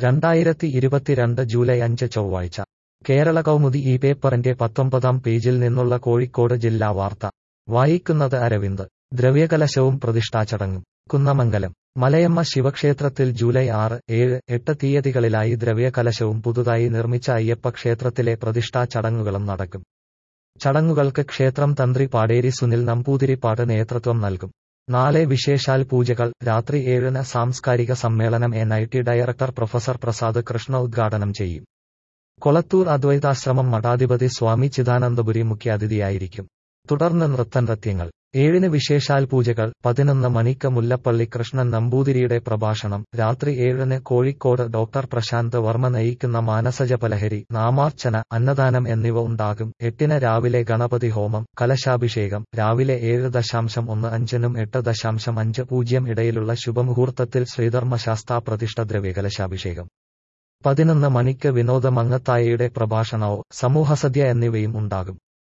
രണ്ടായിരത്തി ഇരുപത്തിരണ്ട് ജൂലൈ അഞ്ച് ചൊവ്വാഴ്ച കേരള കൗമുദി ഈ പേപ്പറിന്റെ പത്തൊമ്പതാം പേജിൽ നിന്നുള്ള കോഴിക്കോട് ജില്ലാ വാർത്ത വായിക്കുന്നത് അരവിന്ദ് ദ്രവ്യകലശവും പ്രതിഷ്ഠാചടങ്ങും കുന്നമംഗലം മലയമ്മ ശിവക്ഷേത്രത്തിൽ ജൂലൈ ആറ് ഏഴ് എട്ട് തീയതികളിലായി ദ്രവ്യകലശവും പുതുതായി നിർമ്മിച്ച അയ്യപ്പ ക്ഷേത്രത്തിലെ പ്രതിഷ്ഠാ ചടങ്ങുകളും നടക്കും ചടങ്ങുകൾക്ക് ക്ഷേത്രം തന്ത്രി പാടേരി സുനിൽ നമ്പൂതിരിപ്പാട് നേതൃത്വം നൽകും നാളെ വിശേഷാൽ പൂജകൾ രാത്രി ഏഴിന് സാംസ്കാരിക സമ്മേളനം N I T director professor Prasad Krishna ഉദ്ഘാടനം ചെയ്യും കൊളത്തൂർ അദ്വൈതാശ്രമം മഠാധിപതി സ്വാമി ചിദാനന്ദപുരി മുഖ്യാതിഥിയായിരിക്കും തുടർന്ന് നൃത്തനൃത്യങ്ങൾ ഏഴിന് വിശേഷാൽ പൂജകൾ പതിനൊന്ന് മണിക്ക് മുല്ലപ്പള്ളി കൃഷ്ണൻ നമ്പൂതിരിയുടെ പ്രഭാഷണം രാത്രി ഏഴിന് കോഴിക്കോട് ഡോക്ടർ പ്രശാന്ത് വർമ്മ നയിക്കുന്ന മാനസജപലഹരി നാമാർച്ചന അന്നദാനം എന്നിവ ഉണ്ടാകും എട്ടിന് രാവിലെ ഗണപതി ഹോമം കലശാഭിഷേകം രാവിലെ ഏഴ് ദശാംശം ഒന്ന് അഞ്ചിനും എട്ട് ദശാംശം അഞ്ച് പൂജ്യം ഇടയിലുള്ള ശുഭമുഹൂർത്തത്തിൽ ശ്രീധർമ്മശാസ്താ പ്രതിഷ്ഠ ദ്രവ്യകലശാഭിഷേകം പതിനൊന്ന് മണിക്ക് വിനോദ മങ്ങത്തായയുടെ പ്രഭാഷണവും സമൂഹസദ്യ എന്നിവയും ഉണ്ടാകും